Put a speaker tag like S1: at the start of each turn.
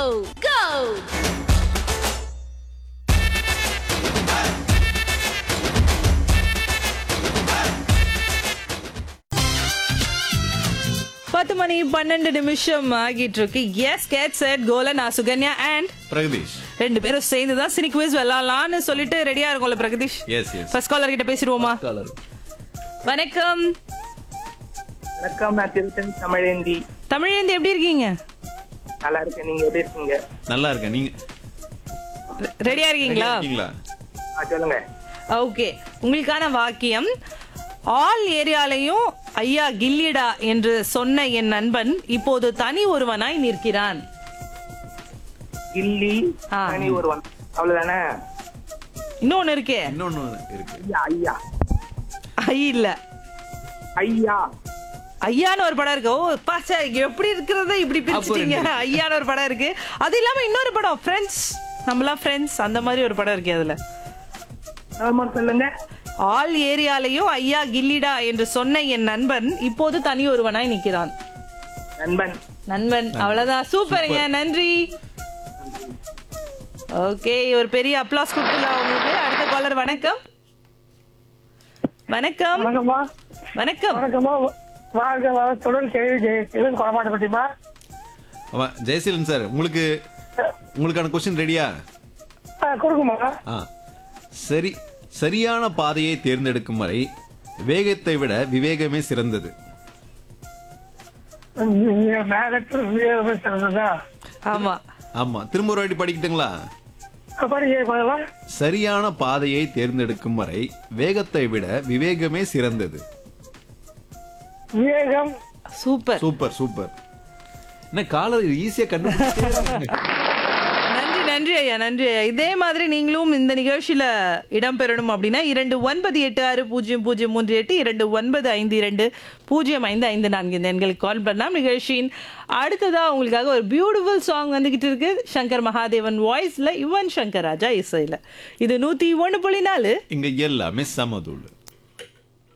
S1: go!
S2: பத்து மணி பன்னெண்டு நிமிஷம் ஆகிட்டு இருக்கு எஸ் கேட் செட் கோல நான் சுகன்யா அண்ட்
S3: பிரகதீஷ்
S2: ரெண்டு பேரும் சேர்ந்து தான் சினி குவிஸ் விளாடலாம்னு சொல்லிட்டு ரெடியா இருக்கோம்ல Pragatheesh
S3: S S
S2: first caller கிட்ட பேசிடுவோமா வணக்கம்
S4: வணக்கம் நான் திருத்தன் தமிழேந்தி
S2: தமிழேந்தி எப்படி இருக்கீங்க
S4: நல்லா இருக்கேன் நீங்க எப்படி இருக்கீங்க
S3: நல்லா இருக்கேன் நீங்க
S2: ரெடியா இருக்கீங்களா
S3: இருக்கீங்களா
S4: ஆ, சொல்லுங்க
S2: ஓகே உங்களுக்கான வாக்கியம் ஆல் ஏரியாலையும் ஐயா கில்லிடா என்று சொன்ன என் நண்பன் இப்போது தனி ஒருவனாய் நிற்கிறான்
S4: கில்லி
S2: ஆ.
S4: தனி ஒருவன் அவ்வளவுதானே
S2: இன்னொன்னு இருக்கே
S3: இன்னொன்னு இருக்கு
S4: ஐயா ஐயா
S2: ஐ இல்ல
S4: ஐயா
S2: ஐயான்னு ஒரு படம் இருக்கு ஓ பாச்சா எப்படி இருக்கிறத இப்படி பிரிச்சுட்டீங்க
S3: ரெண்டு
S2: ஐயான்னு ஒரு படம் இருக்கு அது இல்லாம இன்னொரு படம் ஃப்ரெண்ட்ஸ் நம்மளாம் ஃப்ரெண்ட்ஸ் அந்த மாதிரி ஒரு படம் இருக்கு அதுல
S4: ஆமா சொல்லுங்க
S2: ஆல் ஏரியாலையும் ஐயா கில்லிடா என்று சொன்ன என் நண்பன் இப்போது தனி ஒருவனாய் நிற்கிறான்
S4: நண்பன்
S2: நண்பன் அவ்வளவுதான் சூப்பருங்க நன்றி ஓகே ஒரு பெரிய அப்ளாஸ் கொடுத்துலாம் உங்களுக்கு அடுத்த காலர் வணக்கம் வணக்கம்
S5: வணக்கம்மா
S2: வணக்கம்
S5: வணக்கம்மா வாழ்க வளத்துடன் கேள்வி ஜெயசீலன் கொடமாட்டப்பட்டிமா
S3: ஆமா ஜெயசீலன் சார் உங்களுக்கு உங்களுக்கான கொஸ்டின் ரெடியா
S5: கொடுக்குமா
S3: ஆ சரி சரியான பாதையை தேர்ந்தெடுக்கும் வரை வேகத்தை விட விவேகமே சிறந்தது
S5: மேகத்தில் விவேகமே சிறந்ததா
S2: ஆமா
S3: ஆமா திரும்ப ஒரு வாட்டி படிக்கட்டுங்களா
S5: படிக்க போதெல்லாம்
S3: சரியான பாதையை தேர்ந்தெடுக்கும் வரை வேகத்தை விட விவேகமே சிறந்தது
S5: விவேகம்
S2: சூப்பர்
S3: சூப்பர் சூப்பர் என்ன காலர் ஈஸியா கண்டுபிடிச்சே
S2: நன்றி நன்றி ஐயா நன்றி ஐயா இதே மாதிரி நீங்களும் இந்த நிகழ்ச்சியில இடம்பெறணும் அப்படின்னா இரண்டு ஒன்பது எட்டு ஆறு பூஜ்ஜியம் பூஜ்ஜியம் மூன்று எட்டு இரண்டு ஒன்பது ஐந்து இரண்டு பூஜ்ஜியம் ஐந்து ஐந்து நான்கு இந்த எண்களுக்கு கால் பண்ணலாம் நிகழ்ச்சியின் அடுத்ததா உங்களுக்காக ஒரு பியூட்டிஃபுல் சாங் வந்துகிட்டு இருக்கு சங்கர் மகாதேவன் வாய்ஸ்ல யுவன் சங்கர் ராஜா இசையில இது நூத்தி ஒண்ணு புள்ளி நாலு
S3: இங்க எல்லாமே சமதூள்